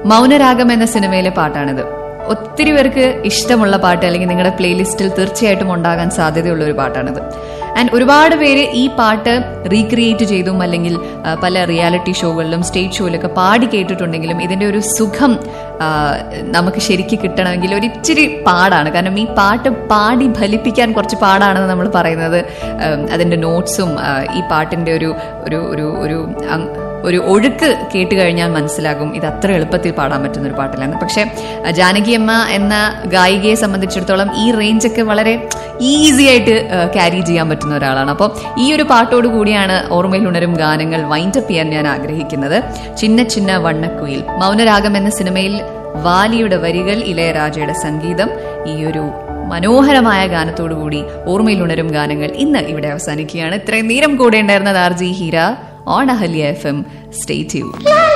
മൗനരാഗം എന്ന സിനിമയിലെ പാട്ടാണിത് ഒത്തിരി പേർക്ക് ഇഷ്ടമുള്ള പാട്ട് അല്ലെങ്കിൽ നിങ്ങളുടെ പ്ലേലിസ്റ്റിൽ തീർച്ചയായിട്ടും ഉണ്ടാകാൻ സാധ്യതയുള്ള ഒരു പാട്ടാണിത് ആൻഡ് ഒരുപാട് പേര് ഈ പാട്ട് റീക്രിയേറ്റ് ചെയ്തും അല്ലെങ്കിൽ ആ, പല റിയാലിറ്റി ഷോകളിലും സ്റ്റേജ് ഷോയിലൊക്കെ പാടി കേട്ടിട്ടുണ്ടെങ്കിലും ഇതിന്റെ ഒരു സുഖം ആ, നമുക്ക് ശരിക്ക് കിട്ടണമെങ്കിൽ ഒരു ഇച്ചിരി പാടാണ് കാരണം ഈ പാട്ട് പാടി ഫലിപ്പിക്കാൻ കുറച്ച് പാടാണെന്ന് നമ്മൾ പറയുന്നത് ഉം, അതിന്റെ നോട്ട്സും ആ, ഈ പാട്ടിന്റെ ഒരു ഒരു ഒരു ഒരു അങ്- ഒരു ഒഴുക്ക് കേട്ട് കഴിഞ്ഞാൽ മനസ്സിലാകും ഇത് അത്ര എളുപ്പത്തിൽ പാടാൻ പറ്റുന്ന ഒരു പാട്ടിലാണ് പക്ഷെ അഹ് ജാനകി അമ്മ എന്ന ഗായികയെ സംബന്ധിച്ചിടത്തോളം ഈ റേഞ്ചൊക്കെ വളരെ ഈസി ആയിട്ട് ക്യാരി ചെയ്യാൻ പറ്റുന്ന ഒരാളാണ് അപ്പോൾ ഈ ഒരു പാട്ടോട് കൂടിയാണ് ഓർമ്മയിൽ ഉണരും ഗാനങ്ങൾ വൈൻഡ് അപ്പ് ചെയ്യാൻ ഞാൻ ആഗ്രഹിക്കുന്നത് ചിന്ന ചിന്ന വണ്ണക്കുയിൽ മൗനരാഗം എന്ന സിനിമയിൽ വാലിയുടെ വരികൾ ഇളയരാജയുടെ സംഗീതം ഈ ഒരു മനോഹരമായ ഗാനത്തോടുകൂടി ഓർമ്മയിൽ ഉണരും ഗാനങ്ങൾ ഇന്ന് ഇവിടെ അവസാനിക്കുകയാണ് ഇത്രയും നേരം കൂടെ ഉണ്ടായിരുന്നത് R J Heera on Ahalya F M stay tune